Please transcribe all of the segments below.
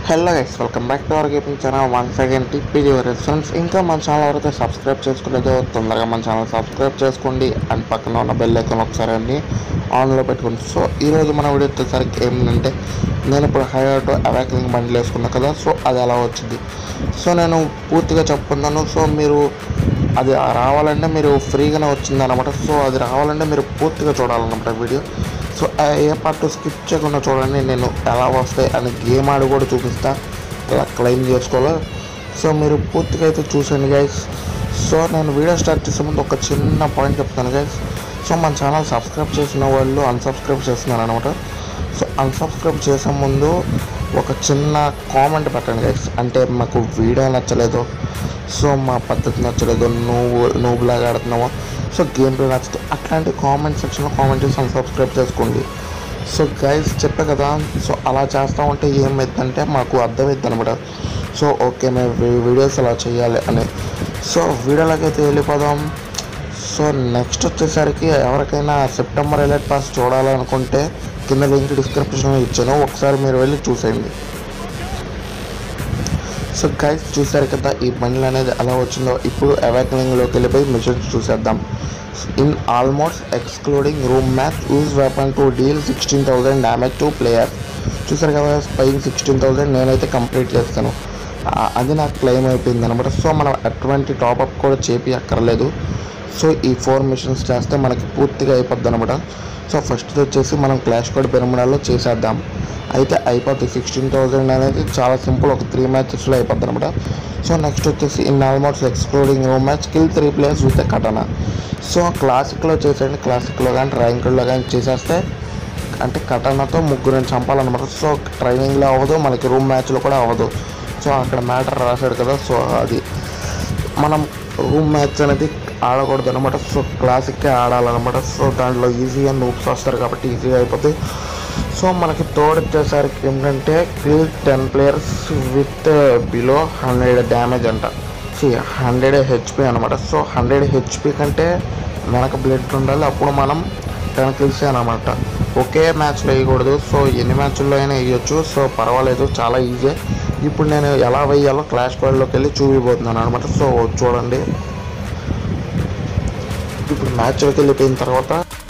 Hello guys welcome back to our gaming channel once again టిప్పిడి friends ఇంకా మన channel ఎవరైతే సబ్స్క్రైబ్ చేసుకోలేదో తొందరగా మన ఛానల్ సబ్స్క్రైబ్ చేసుకోండి అండ్ పక్కన ఉన్న బెల్ ఐకాన్ ఒకసారి అన్ని ఆన్లో పెట్టుకోండి సో ఈరోజు మన వీడియో వచ్చేసరికి ఏంటంటే నేను ఇప్పుడు హై ఆటో అవాక్లింగ్ బండిలు వేసుకున్నా కదా సో అది ఎలా వచ్చింది సో నేను పూర్తిగా చెప్పుకున్నాను సో మీరు అది రావాలంటే మీరు ఫ్రీగానే వచ్చింది అనమాట సో అది రావాలంటే మీరు పూర్తిగా చూడాలన్నమాట వీడియో సో ఆ ఏ పార్ట్ స్కిప్ చేయకుండా చూడండి నేను ఎలా వస్తాయి అని గేమ్ ఆడి కూడా చూపిస్తా ఎలా క్లెయిమ్ చేసుకోవాలో సో మీరు పూర్తిగా అయితే చూసండి గైస్ సో నేను వీడియో స్టార్ట్ చేసే ముందు ఒక చిన్న పాయింట్ చెప్తాను గైస్ సో మన ఛానల్ సబ్స్క్రైబ్ చేసిన వాళ్ళు అన్సబ్స్క్రైబ్ చేస్తున్నారు అనమాట సో అన్సబ్స్క్రైబ్ చేసే ముందు ఒక చిన్న కామెంట్ పెట్టండి గైస్ అంటే మాకు వీడియో నచ్చలేదు సో మా పద్ధతి నచ్చలేదు నువ్వు నువ్వు లాగా ఆడుతున్నావు సో గేమ్ ప్లే నచ్చదు అట్లాంటి కామెంట్ సెక్షన్లో కామెంట్ చేసి అన్సబ్స్క్రైబ్ చేసుకోండి సో గైస్ చెప్పే కదా సో అలా చేస్తూ ఉంటే ఏమైందంటే మాకు అర్థమైద్ది అనమాట సో ఓకే మేము వీ- వీడియోస్ అలా చేయాలి అని సో వీడియోలోకి అయితే వెళ్ళిపోదాం సో నెక్స్ట్ వచ్చేసరికి ఎవరికైనా సెప్టెంబర్ ఎలర్ట్ పాస్ చూడాలనుకుంటే కింద లింక్ డిస్క్రిప్షన్లో ఇచ్చాను ఒకసారి మీరు వెళ్ళి చూసేయండి సో గైస్ చూసారు కదా ఈ బండ్లు అనేది ఎలా వచ్చిందో ఇప్పుడు అవాక్లింగ్లోకి వెళ్ళిపోయి మిషన్స్ చూసేద్దాం in almost excluding room match use weapon to deal sixteen thousand damage to player చూసారు కదా పైన సిక్స్టీన్ థౌసండ్ నేనైతే కంప్లీట్ చేస్తాను ఆ- అది నాకు క్లెయిమ్ అయిపోయింది అనమాట సో మనం అటువంటి టాప్అప్ కూడా చేపి అక్కర్లేదు సో ఈ ఫోర్ మిషన్స్ చేస్తే మనకి పూర్తిగా అయిపోద్ది అనమాట సో ఫస్ట్ వచ్చేసి మనం క్లాష్ కోడ్ పిరమిడాల్లో చేసేద్దాం అయితే అయిపోతుంది సిక్స్టీన్ థౌసండ్ అనేది చాలా సింపుల్ ఒక త్రీ మ్యాచెస్లో అయిపోద్ది అనమాట సో నెక్స్ట్ వచ్చేసి in almost excluding room match kill three players with katana so క్లాసిక్లో చేసేయండి క్లాసిక్లో కానీ ర్యాంకుల్లో కానీ చేసేస్తే అంటే కటనతో ముగ్గురిని చంపాలన్నమాట సో ట్రైనింగ్లో అవ్వదు మనకి రూమ్ మ్యాచ్లో కూడా అవ్వదు సో అక్కడ మ్యాటర్ రాశాడు కదా సో అది మనం రూమ్ మ్యాచ్ అనేది ఆడకూడదు అనమాట సో క్లాసిక్కే ఆడాలన్నమాట సో దాంట్లో ఈజీగా నూప్స్ వస్తారు కాబట్టి ఈజీగా అయిపోతుంది సో మనకి తోడు వచ్చేసరికి ఏంటంటే kill ten players with below hundred damage అంట హండ్రెడ్ హెచ్పి అనమాట సో హండ్రెడ్ హెచ్పి కంటే వెనక బ్లడ్ ఉండాలి అప్పుడు మనం టెన్ కిల్స్ అనమాట ఒకే మ్యాచ్లో వేయకూడదు సో ఎన్ని మ్యాచ్ల్లో అయినా వేయొచ్చు సో పర్వాలేదు చాలా ఈజీ ఇప్పుడు నేను ఎలా వేయాలో క్లాష్ కోడ్లోకి వెళ్ళి చూపిపోతున్నాను అనమాట సో చూడండి ఇప్పుడు మ్యాచ్లోకి వెళ్ళిపోయిన తర్వాత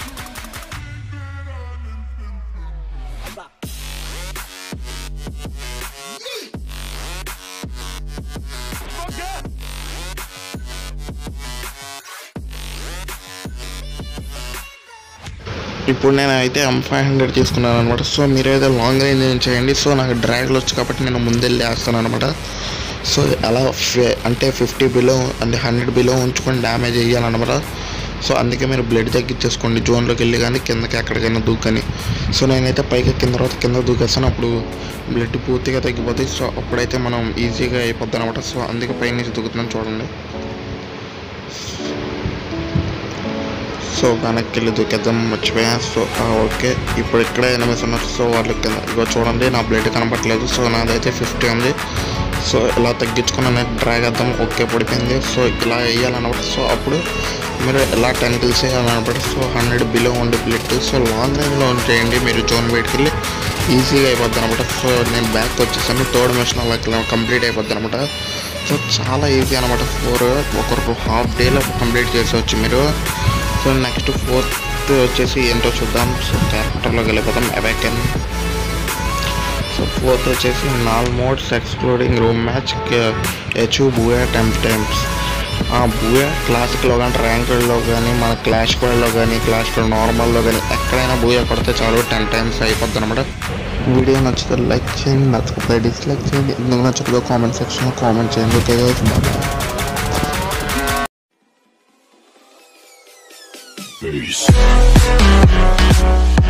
ఇప్పుడు నేను అయితే ఎం ఫైవ్ హండ్రెడ్ తీసుకున్నాను అనమాట సో మీరు అయితే లాంగ్ రేంజ్ ఏం చేయండి సో నాకు డ్రాగ్లు వచ్చు కాబట్టి నేను ముందెళ్ళి వేస్తాను అనమాట సో అలా ఫి- అంటే ఫిఫ్టీ బిలో అంటే హండ్రెడ్ బిలో ఉంచుకొని డ్యామేజ్ వేయాలన్నమాట సో అందుకే మీరు బ్లడ్ తగ్గించేసుకోండి జోన్లోకి వెళ్ళి కానీ కిందకి ఎక్కడికైనా దూకని సో నేనైతే పైకి కింద తర్వాత కింద దూకేస్తాను అప్పుడు బ్లడ్ పూర్తిగా తగ్గిపోతుంది సో అప్పుడైతే మనం ఈజీగా అయిపోద్ది అనమాట సో అందుకే పైనుంచి దూకుతున్నాను చూడండి సో వెనక్కి వెళ్ళి దూకేద్దాం మర్చిపోయా సో ఆ, ఓకే ఇప్పుడు ఇక్కడ ఎనిమిది ఉన్నారు సో వాళ్ళు కింద ఇగో చూడండి నా బ్లడ్ కనపట్లేదు సో నాదైతే ఫిఫ్టీ ఉంది సో ఇలా తగ్గించుకుని నేను డ్రాగ్ వేద్దాం ఓకే పడిపోయింది సో ఇలా వేయాలన్నమాట సో అప్పుడు మీరు ఎలా టెన్ కిల్స్ వేయాలన్నమాట సో హండ్రెడ్ బిలో ఉండే బ్లడ్ సో లాంగ్ రేంజ్లో చేయండి మీరు జోన్ బయటకు వెళ్ళి ఈజీగా అయిపోద్ది అనమాట సో నేను బ్యాక్ వచ్చేసాను థర్డ్ మిషన్ అలా కంప్లీట్ అయిపోద్ది అనమాట సో చాలా ఈజీ అనమాట ఫోర్ ఒకరు హాఫ్ డేలో కంప్లీట్ చేసేవచ్చు మీరు సో నెక్స్ట్ ఫోర్త్ వచ్చేసి ఏంటో చూద్దాం సో క్యారెక్టర్లోకి వెళ్ళిపోతాం అవాకెన్ సో ఫోర్త్ వచ్చేసి నాల్ మోడ్స్ ఎక్స్క్లూడింగ్ రూమ్ మ్యాచ్ హెచ్ బూయా టెన్ టైమ్స్ ఆ బూయా క్లాసిక్లో కానీ ర్యాంకుల్లో కానీ మన క్లాష్ కోడ్లో కానీ క్లాష్ కోడ్ నార్మల్లో కానీ ఎక్కడైనా బూయా కొడితే చాలు టెన్ టైమ్స్ అయిపోద్ది అనమాట వీడియో నచ్చితే లైక్ చేయండి నచ్చకపోతే డిస్లైక్ చేయండి ఎందుకు నచ్చకపోతే కామెంట్ సెక్షన్లో కామెంట్ చేయండి ఓకే guys? Bye. Peace.